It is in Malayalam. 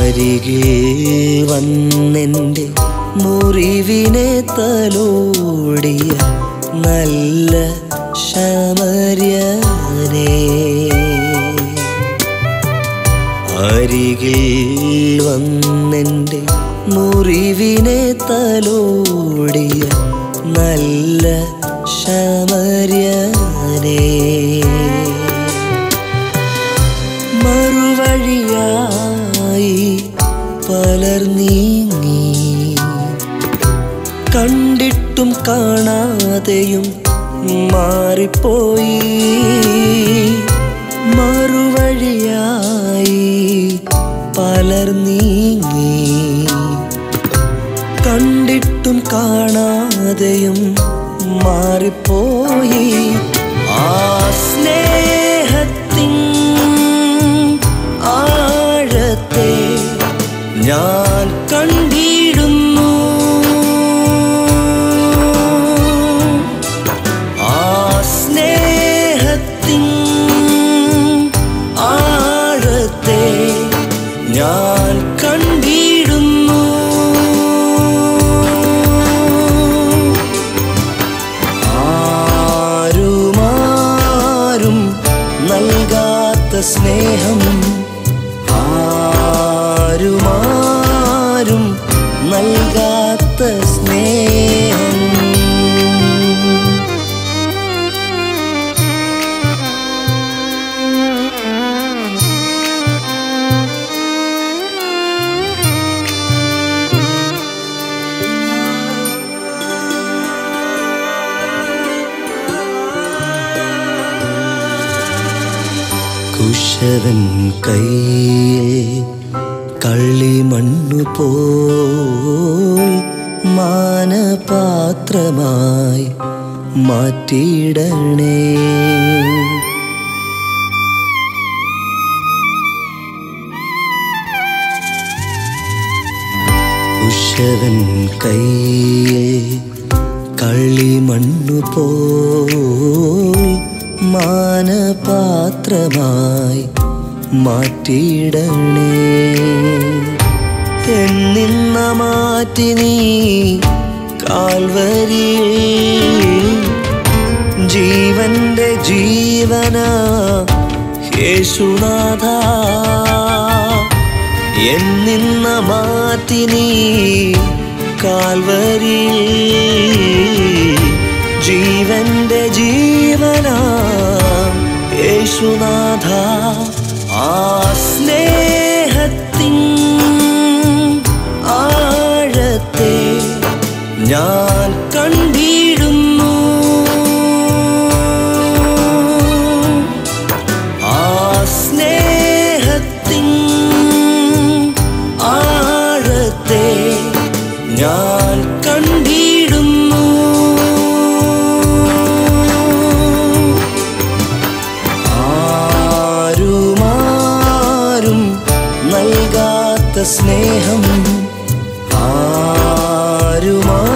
അരികിൽ വന്നെൻ്റെ മുറിവിനെ തലോടിയ നല്ല ശമര്യനേ അരികിൽ വന്നെൻ്റെ മുറിവിനെ തലോടിയ നല്ല ശമര്യനേ മറുവഴിയായി പലർ നീങ്ങി കണ്ടിട്ടും കാണാതെയും മാറിപ്പോയി മറുവഴിയായി പലർ നീങ്ങി കണ്ടിട്ടും കാണാതെയും മാറിപ്പോയി ആ സ്നേഹത്തിൻ ആഴത്തെ ഞാൻ കണ്ടിടുന്നു ആ സ്നേഹത്തിൻ ആഴത്തെ ഞാൻ കണ്ടിടുന്നു ആരുമാരും നൽകാത്ത സ്നേഹം ആരുമാരും നൽകാത്ത സ്നേഹം കുശവൻ കയ്യിൽ കള്ളിമണ്ണു പോൽ മാനപാത്രമായി മാറ്റിയിടണേ കുശവൻ കയ്യിൽ കള്ളിമണ്ണു പോൽ മാനപാത്രമായി മാറ്റിയിടണേ എന്നിന്ന മാറ്റി നീ കാൽവരിയിൽ ജീവന്റെ ജീവന യേശുനാഥ എന്നിന്ന മാറ്റി നീ കാൽവരിയിൽ ജീവന്റെ ജീവന യേശുനാഥ ആ സ്നേഹത്തിൻ ആഴത്തെ ഞാൻ കണ്ടിടുന്നു ആ സ്നേഹത്തിൻ ആഴത്തെ ഞാൻ കണ്ടിടുന്നു ആരുമാരും നൽകാത്ത സ്നേഹം ആരുമാ